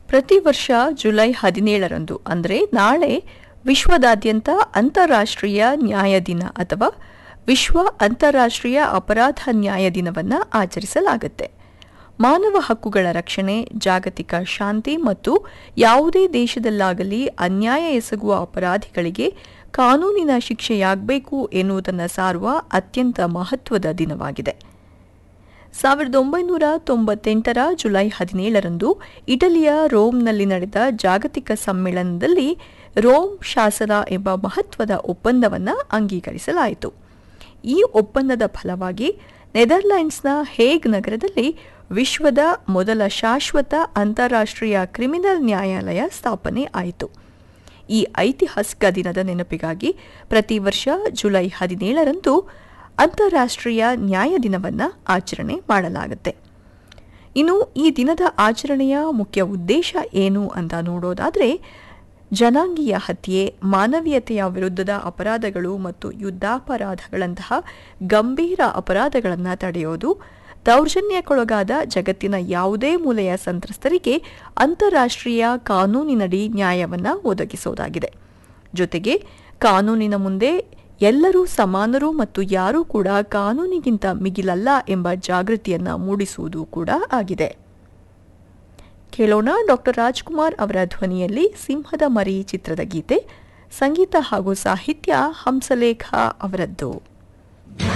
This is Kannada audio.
ಪ್ರತಿ ವರ್ಷ ಜುಲೈ ಹದಿನೇಳರಂದು ಅಂದರೆ ನಾಳೆ ವಿಶ್ವದಾದ್ಯಂತ ಅಂತಾರಾಷ್ಟ್ರೀಯ ನ್ಯಾಯ ದಿನ ಅಥವಾ ವಿಶ್ವ ಅಂತಾರಾಷ್ಟ್ರೀಯ ಅಪರಾಧ ನ್ಯಾಯ ದಿನವನ್ನು ಆಚರಿಸಲಾಗುತ್ತೆ ಮಾನವ ಹಕ್ಕುಗಳ ರಕ್ಷಣೆ ಜಾಗತಿಕ ಶಾಂತಿ ಮತ್ತು ಯಾವುದೇ ದೇಶದಲ್ಲಾಗಲಿ ಅನ್ಯಾಯ ಎಸಗುವ ಅಪರಾಧಿಗಳಿಗೆ ಕಾನೂನಿನ ಶಿಕ್ಷೆಯಾಗಬೇಕು ಎನ್ನುವುದನ್ನು ಸಾರುವ ಅತ್ಯಂತ ಮಹತ್ವದ ದಿನವಾಗಿದೆ ಸಾವಿರದ ಒಂಬೈನೂರ ತೊಂಬತ್ತೆಂಟರ ಜುಲೈ ಹದಿನೇಳರಂದು ಇಟಲಿಯ ರೋಮ್ನಲ್ಲಿ ನಡೆದ ಜಾಗತಿಕ ಸಮ್ಮೇಳನದಲ್ಲಿ ರೋಮ್ ಶಾಸನ ಎಂಬ ಮಹತ್ವದ ಒಪ್ಪಂದವನ್ನು ಅಂಗೀಕರಿಸಲಾಯಿತು ಈ ಒಪ್ಪಂದದ ಫಲವಾಗಿ ನೆದರ್ಲ್ಯಾಂಡ್ಸ್ನ ಹೇಗ್ ನಗರದಲ್ಲಿ ವಿಶ್ವದ ಮೊದಲ ಶಾಶ್ವತ ಅಂತಾರಾಷ್ಟ್ರೀಯ ಕ್ರಿಮಿನಲ್ ನ್ಯಾಯಾಲಯ ಸ್ಥಾಪನೆ ಆಯಿತು ಈ ಐತಿಹಾಸಿಕ ದಿನದ ನೆನಪಿಗಾಗಿ ಪ್ರತಿ ವರ್ಷ ಜುಲೈ ಹದಿನೇಳರಂದು ಅಂತಾರಾಷ್ಟ್ರೀಯ ನ್ಯಾಯ ದಿನವನ್ನು ಆಚರಣೆ ಮಾಡಲಾಗುತ್ತೆ ಇನ್ನು ಈ ದಿನದ ಆಚರಣೆಯ ಮುಖ್ಯ ಉದ್ದೇಶ ಏನು ಅಂತ ನೋಡೋದಾದರೆ ಜನಾಂಗೀಯ ಹತ್ಯೆ ಮಾನವೀಯತೆಯ ವಿರುದ್ಧದ ಅಪರಾಧಗಳು ಮತ್ತು ಯುದ್ಧಾಪರಾಧಗಳಂತಹ ಗಂಭೀರ ಅಪರಾಧಗಳನ್ನು ತಡೆಯೋದು ದೌರ್ಜನ್ಯಕ್ಕೊಳಗಾದ ಜಗತ್ತಿನ ಯಾವುದೇ ಮೂಲೆಯ ಸಂತ್ರಸ್ತರಿಗೆ ಅಂತಾರಾಷ್ಟ್ರೀಯ ಕಾನೂನಿನಡಿ ನ್ಯಾಯವನ್ನು ಒದಗಿಸೋದಾಗಿದೆ ಜೊತೆಗೆ ಕಾನೂನಿನ ಮುಂದೆ ಎಲ್ಲರೂ ಸಮಾನರು ಮತ್ತು ಯಾರೂ ಕೂಡ ಕಾನೂನಿಗಿಂತ ಮಿಗಿಲಲ್ಲ ಎಂಬ ಜಾಗೃತಿಯನ್ನು ಮೂಡಿಸುವುದು ಕೂಡ ಆಗಿದೆ ಕೇಳೋಣ ಡಾಕ್ಟರ್ ರಾಜ್ಕುಮಾರ್ ಅವರ ಧ್ವನಿಯಲ್ಲಿ ಸಿಂಹದ ಮರಿ ಚಿತ್ರದ ಗೀತೆ ಸಂಗೀತ ಹಾಗೂ ಸಾಹಿತ್ಯ ಹಂಸಲೇಖ ಅವರದ್ದು